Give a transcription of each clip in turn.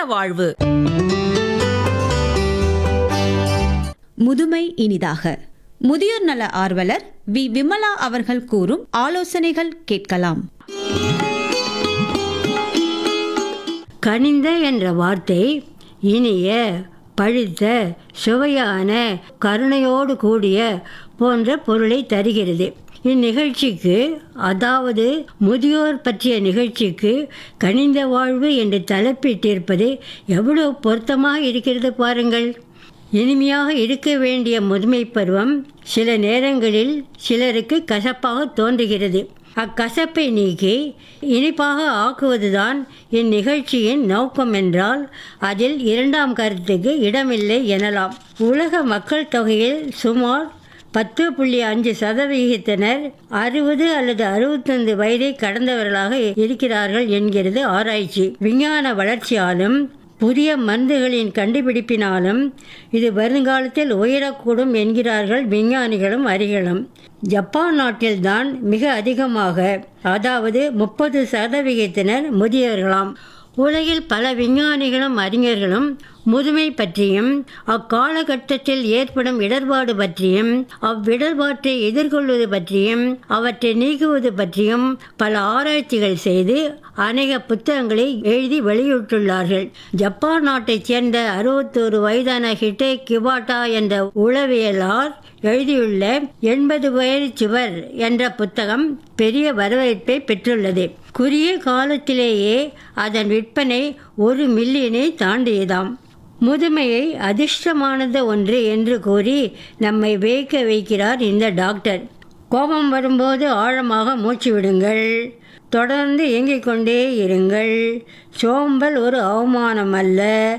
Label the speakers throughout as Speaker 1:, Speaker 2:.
Speaker 1: வாழ்வு
Speaker 2: முதுமை இனிதாக முதியோர் நல ஆர்வலர் வி விமலா அவர்கள் கூறும் ஆலோசனைகள் கேட்கலாம்
Speaker 3: கனிந்த என்ற வார்த்தை இனிய பழுத்த சுவையான கருணையோடு கூடிய போன்ற பொருளை தருகிறது இந்நிகழ்ச்சிக்கு அதாவது முதியோர் பற்றிய நிகழ்ச்சிக்கு கனிந்த வாழ்வு என்று தலைப்பிட்டிருப்பது எவ்வளவு பொருத்தமாக இருக்கிறது பாருங்கள் இனிமையாக இருக்க வேண்டிய முதுமை பருவம் சில நேரங்களில் சிலருக்கு கசப்பாக தோன்றுகிறது அக்கசப்பை நீக்கி இனிப்பாக ஆக்குவதுதான் இந்நிகழ்ச்சியின் நோக்கம் என்றால் அதில் இரண்டாம் கருத்துக்கு இடமில்லை எனலாம் உலக மக்கள் தொகையில் சுமார் பத்து புள்ளி அஞ்சு சதவிகிதத்தினர் அறுபது அல்லது அறுபத்தைந்து வயதை கடந்தவர்களாக இருக்கிறார்கள் என்கிறது ஆராய்ச்சி விஞ்ஞான வளர்ச்சியாலும் புதிய மருந்துகளின் கண்டுபிடிப்பினாலும் இது வருங்காலத்தில் உயரக்கூடும் என்கிறார்கள் விஞ்ஞானிகளும் அறிகளும் ஜப்பான் நாட்டில்தான் மிக அதிகமாக அதாவது முப்பது சதவிகிதத்தினர் முதியவர்களாம் உலகில் பல விஞ்ஞானிகளும் அறிஞர்களும் முதுமை பற்றியும் அக்காலகட்டத்தில் ஏற்படும் இடர்பாடு பற்றியும் அவ்விடர்பாட்டை எதிர்கொள்வது பற்றியும் அவற்றை நீக்குவது பற்றியும் பல ஆராய்ச்சிகள் செய்து அநேக புத்தகங்களை எழுதி வெளியிட்டுள்ளார்கள் ஜப்பான் நாட்டைச் சேர்ந்த அறுபத்தோரு வயதான ஹிட்டே கிவாட்டா என்ற உளவியலார் எழுதியுள்ள எண்பது வயது சுவர் என்ற புத்தகம் பெரிய வரவேற்பை பெற்றுள்ளது குறுகிய காலத்திலேயே அதன் விற்பனை ஒரு மில்லியனை தாண்டியதாம் முதுமையை அதிர்ஷ்டமானது ஒன்று என்று கூறி நம்மை வியக்க வைக்கிறார் இந்த டாக்டர் கோபம் வரும்போது ஆழமாக மூச்சு விடுங்கள் தொடர்ந்து இயங்கிக் கொண்டே இருங்கள் சோம்பல் ஒரு அவமானம் அல்ல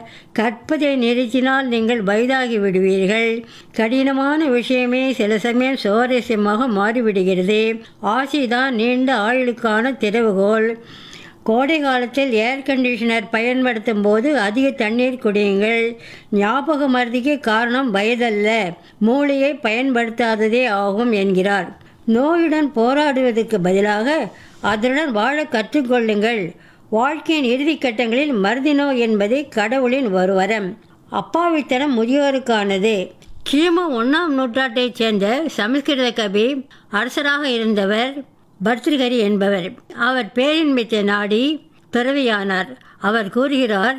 Speaker 3: கற்பதை நிறுத்தினால் நீங்கள் வயதாகி விடுவீர்கள் கடினமான விஷயமே சில சமயம் சுவாரஸ்யமாக மாறிவிடுகிறது ஆசைதான் நீண்ட ஆயுளுக்கான திறவுகோல் கோடை காலத்தில் ஏர் கண்டிஷனர் பயன்படுத்தும் போது அதிக தண்ணீர் குடியுங்கள் ஞாபக மருதிக்கு காரணம் வயதல்ல மூளையை பயன்படுத்தாததே ஆகும் என்கிறார் நோயுடன் போராடுவதற்கு பதிலாக அதனுடன் வாழ கற்றுக்கொள்ளுங்கள் வாழ்க்கையின் இறுதி கட்டங்களில் மருதி நோய் என்பது கடவுளின் ஒரு வரம் அப்பாவித்தனம் முதியோருக்கானது கிமு ஒன்றாம் நூற்றாட்டைச் சேர்ந்த சமஸ்கிருத கவி அரசராக இருந்தவர் பர்திருகரி என்பவர் அவர் பேரின்மித்த நாடி பிறவியானார் அவர் கூறுகிறார்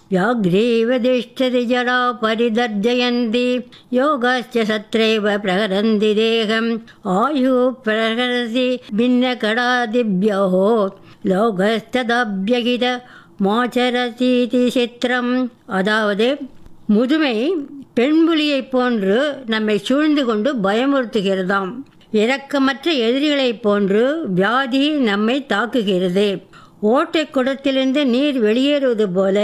Speaker 3: व्याघ्रीवदिष्ठति जरा परिदर्जयन्ति योगश्च सत्रैव प्रहरन्ति देहम् आयुः प्रहरसि भिन्नकडादिभ्योः லோகஸ்ததபியகித மாச்சரசீதி சித்திரம் அதாவது முதுமை பெண்புலியைப் போன்று நம்மை சூழ்ந்து கொண்டு பயமுறுத்துகிறதாம் இரக்கமற்ற எதிரிகளைப் போன்று வியாதி நம்மை தாக்குகிறது ஓட்டை குடத்திலிருந்து நீர் வெளியேறுவது போல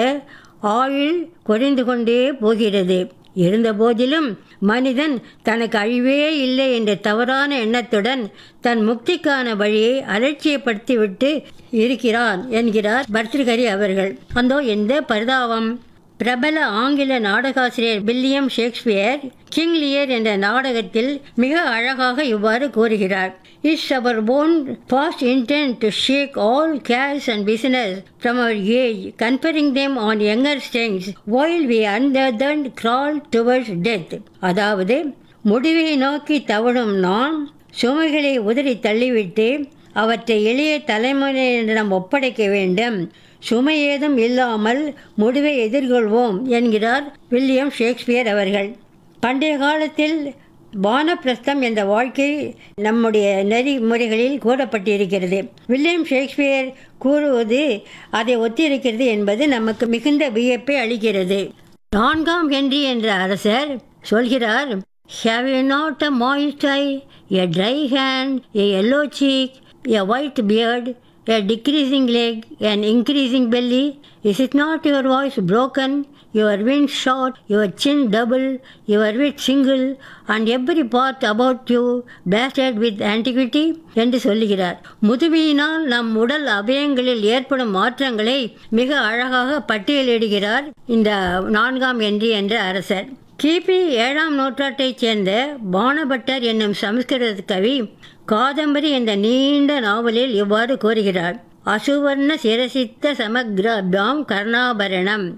Speaker 3: ஆயுள் குறைந்து கொண்டே போகிறது இருந்தபோதிலும் மனிதன் தனக்கு அழிவே இல்லை என்ற தவறான எண்ணத்துடன் தன் முக்திக்கான வழியை அலட்சியப்படுத்திவிட்டு இருக்கிறான் என்கிறார் பர்திருகரி அவர்கள் அந்தோ எந்த பரிதாபம் பிரபல ஆங்கில நாடகாசிரியர் வில்லியம் ஷேக்ஸ்பியர் கிங் லியர் என்ற நாடகத்தில் மிக அழகாக இவ்வாறு கூறுகிறார் it's our own fast intent to shake all cares and business from our age conferring them on younger strengths while we unburdened crawl towards death அதாவது முடிவை நோக்கி தவழும் நான் சுமைகளை உதறி தள்ளிவிட்டு அவற்றை எளிய தலைமுறையினரிடம் ஒப்படைக்க வேண்டும் சுமை ஏதும் இல்லாமல் முடிவை எதிர்கொள்வோம் என்கிறார் வில்லியம் ஷேக்ஸ்பியர் அவர்கள் பண்டைய காலத்தில் வானப்பிரஸ்தம் என்ற வாழ்க்கை நம்முடைய நெறிமுறைகளில் கூறப்பட்டிருக்கிறது வில்லியம் ஷேக்ஸ்பியர் கூறுவது அதை ஒத்திருக்கிறது என்பது நமக்கு மிகுந்த வியப்பை அளிக்கிறது நான்காம் ஹென்றி என்ற அரசர் சொல்கிறார் Have you not a moist eye, a dry hand, a yellow cheek, a white beard, a decreasing leg, an increasing belly? Is it not your voice broken, your wind short, your chin double, your wit single, and every part about you blasted with antiquity? என்று சொல்லுகிறார் முதுமையினால் நம் உடல் அவயங்களில் ஏற்படும் மாற்றங்களை மிக அழகாக பட்டியலிடுகிறார் இந்த நான்காம் என்றி என்ற அரசர் கிபி ஏழாம் நூற்றாட்டைச் சேர்ந்த பானபட்டர் என்னும் சமஸ்கிருத கவி காதம்பரி என்ற நீண்ட நாவலில் இவ்வாறு கூறுகிறார் அசுவர்ண சிரசித்த சமக்ராபியாம் கர்ணாபரணம்